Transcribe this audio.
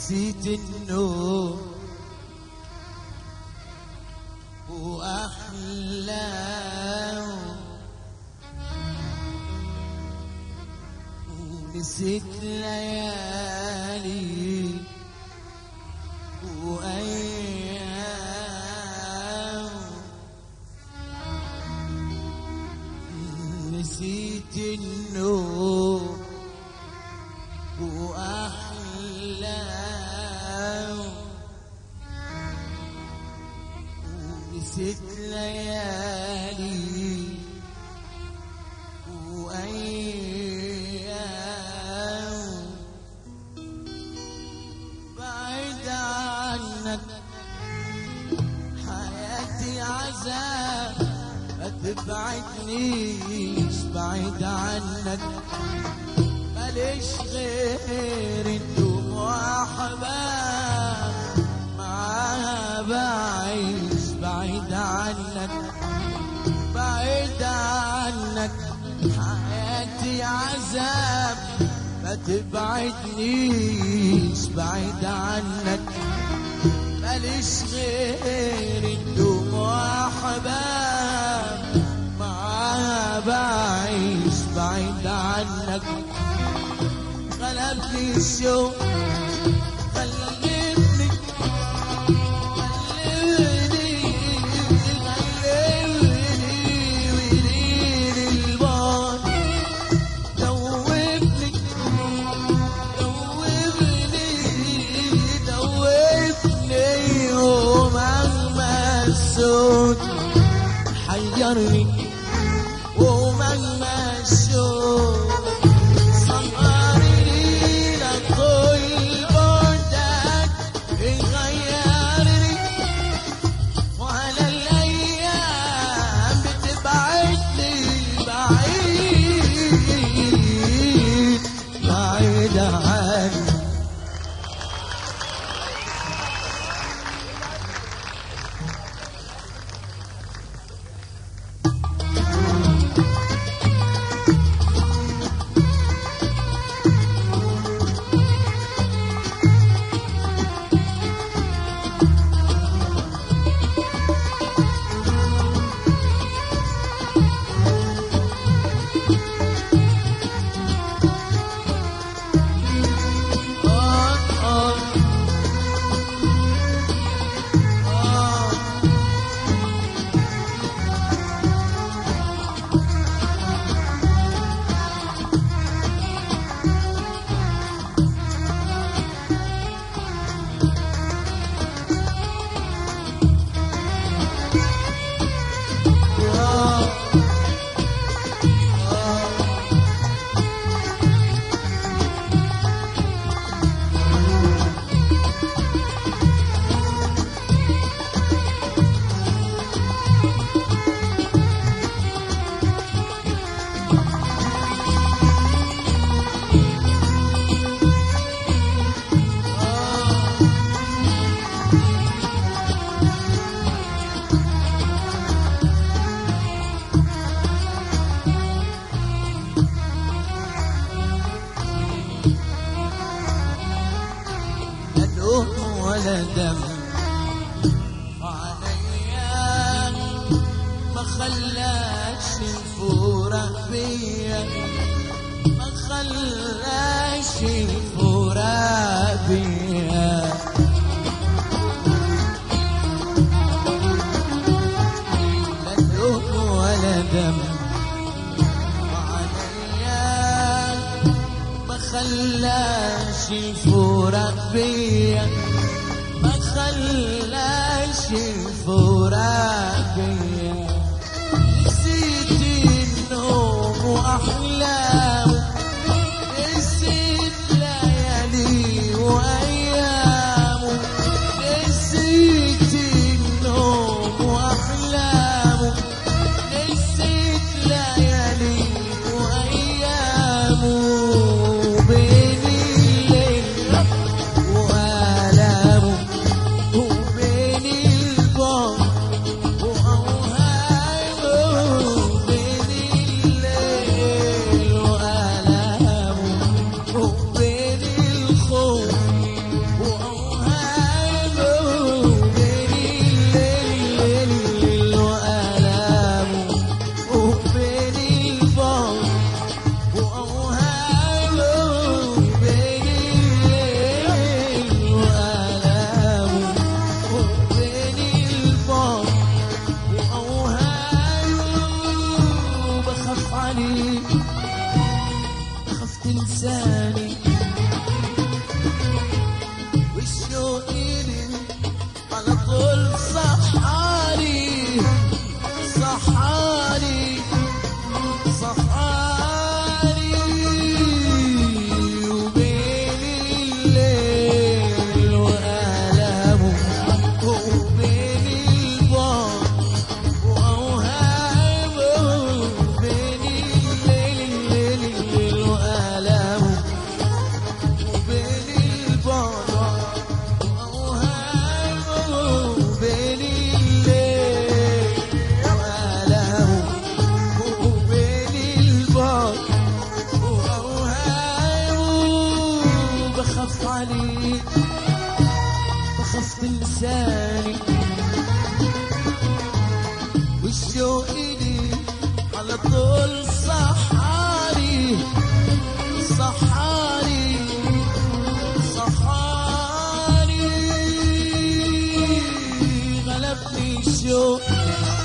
نسيت النوم وأحلام ونسيت ليالي وأيام نسيت النوم وأحلام ونسيت ليالي وأيام بعيد عنك حياتي عذاب ما تبعدنيش بعيد عنك ماليش غير الدموع حباب معاها بعيش بعيد عنك بعيد عنك حياتي عذاب ما تبعدنيش بعيد عنك ماليش غير الدموع حباب معاها بعيش بعيد عنك غلبني الشوق غلبني غلبني غلبني ويليل البار دوبني دوبني دوبني ومهما الصوت حيرني ومهما الشوق صغرني لكل بعدك يغيرني وعلى الأيام بتبعدني بعيد بعيد عني آه آه آه آه لا نوم ولا دم عليا ما خلاش الفورة بيا ما خلاش الفورة بيا لا نوم ولا دم عليا ما خلاش الفراق بيا ما خلاش الفراق بيا نسيت النوم واحلام نسيت ليالي وايام نسيت النوم واحلام نسيت ليالي وايام بين الليل والام وبين البعد واوهام الشوق لي على طول صحاري صحاري صحاري غلبني الشوق